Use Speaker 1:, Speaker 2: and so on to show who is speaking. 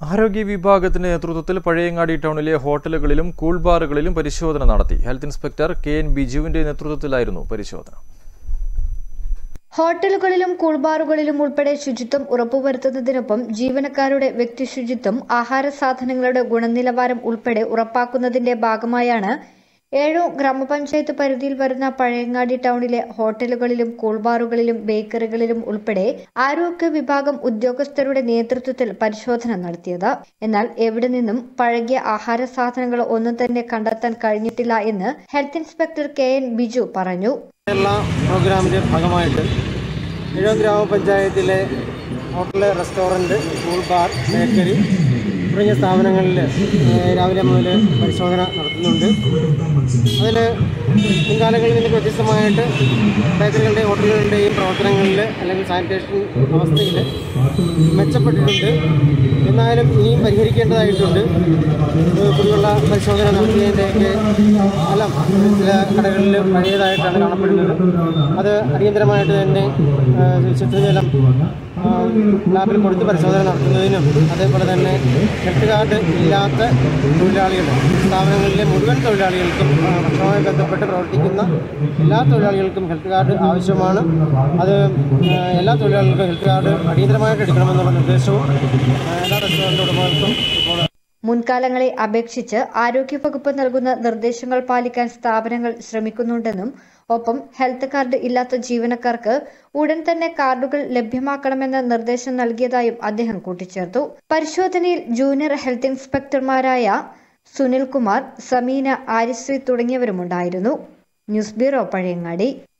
Speaker 1: ആരോഗ്യ വിഭാഗത്തിന്റെ നേതൃത്വത്തിൽ പഴയങ്ങാടി ടൗണിലെ ഹോട്ടലുകളിലും കൂൾ ബാറുകളിലും പരിശോധന നടത്തി ഹെൽത്ത് ഇൻസ്പെക്ടർ കെ എൻ ബിജുവിന്റെ നേതൃത്വത്തിലായിരുന്നു പരിശോധന
Speaker 2: ഹോട്ടലുകളിലും കൂൾബാറുകളിലും ഉൾപ്പെടെ ശുചിത്വം ഉറപ്പുവരുത്തുന്നതിനൊപ്പം ജീവനക്കാരുടെ വ്യക്തി ശുചിത്വം ആഹാര സാധനങ്ങളുടെ ഗുണനിലവാരം ഉൾപ്പെടെ ഉറപ്പാക്കുന്നതിന്റെ ഭാഗമായാണ് ഏഴോ ഗ്രാമപഞ്ചായത്ത് പരിധിയിൽ വരുന്ന പഴയങ്ങാടി ടൗണിലെ ഹോട്ടലുകളിലും കൂൾബാറുകളിലും ബേക്കറികളിലും ഉൾപ്പെടെ ആരോഗ്യ വിഭാഗം ഉദ്യോഗസ്ഥരുടെ നേതൃത്വത്തിൽ പരിശോധന നടത്തിയത് എന്നാൽ എവിടെ നിന്നും പഴകിയ ആഹാര സാധനങ്ങൾ ഒന്നും തന്നെ കണ്ടെത്താൻ കഴിഞ്ഞിട്ടില്ല എന്ന് health inspector K N Biju പറഞ്ഞു
Speaker 3: കേരള പ്രോഗ്രാമിൻ്റെ ഭാഗമായിട്ട് ഇഴം ഗ്രാമപഞ്ചായത്തിലെ hotel restaurant cool bar bakery തുടങ്ങിയ സ്ഥാപനങ്ങളിൽ ഏഹ്, രാവിലെ മുതൽ പരിശോധന നടത്തുന്നുണ്ട് അതിൽ മുൻകാലങ്ങളിൽ നിന്നൊക്കെ വ്യത്യസ്തമായിട്ട് ബേക്കറികളുടെയും ഹോട്ടലുകളുടെയും പ്രവർത്തനങ്ങളിൽ അല്ലെങ്കിൽ സാനിറ്റേഷൻ അവസ്ഥയിൽ മെച്ചപ്പെട്ടിട്ടുണ്ട് എന്നാലും ഇനിയും പരിഹരിക്കേണ്ടതായിട്ടുണ്ട് ഏഹ്, കുടിവെള്ള പരിശോധന നടത്തിയതിൻ്റെയൊക്കെ ഫലം ചില കടകളിൽ പഴയതായിട്ടാണ് കാണപ്പെടുന്നത് അത് അടിയന്തരമായിട്ട് തന്നെ ഏഹ്, ശുദ്ധജലം ആഹ്, ലാബിൽ കൊടുത്ത് പരിശോധന നടത്തുന്നതിനും അതേപോലെ തന്നെ ഹെൽത്ത് കാർഡ് ഇല്ലാത്ത തൊഴിലാളികൾ സ്ഥാപനങ്ങളിലെ മുഴുവൻ തൊഴിലാളികൾക്കും ആഹ്, ഭക്ഷണവുമായി ബന്ധപ്പെട്ട് പ്രവർത്തിക്കുന്ന എല്ലാ തൊഴിലാളികൾക്കും ഹെൽത്ത് കാർഡ് ആവശ്യമാണ് അത് ആഹ്, എല്ലാ തൊഴിലാളികൾക്കും ഹെൽത്ത് കാർഡ് അടിയന്തരമായിട്ട് എടുക്കണമെന്നുള്ള നിർദ്ദേശവും ആഹ്, എല്ലാ റെസ്റ്റോറൻറ്റ് ഉടമകൾക്കും ഇപ്പോൾ
Speaker 2: മുൻകാലങ്ങളെ അപേക്ഷിച്ച് ആരോഗ്യവകുപ്പ് നൽകുന്ന നിർദ്ദേശങ്ങൾ പാലിക്കാൻ സ്ഥാപനങ്ങൾ ശ്രമിക്കുന്നുണ്ടെന്നും ഒപ്പം ഹെൽത്ത് കാർഡ് ഇല്ലാത്ത ജീവനക്കാർക്ക് ഉടൻ തന്നെ കാർഡുകൾ ലഭ്യമാക്കണമെന്ന നിർദ്ദേശം നൽകിയതായും അദ്ദേഹം കൂട്ടിച്ചേർത്തു പരിശോധനയിൽ ജൂനിയർ ഹെൽത്ത് ഇൻസ്പെക്ടർമാരായ സുനിൽകുമാർ സമീന ആര്യശ്രീ തുടങ്ങിയവരുമുണ്ടായിരുന്നു ന്യൂസ് ബ്യൂറോ പഴയങ്ങാടി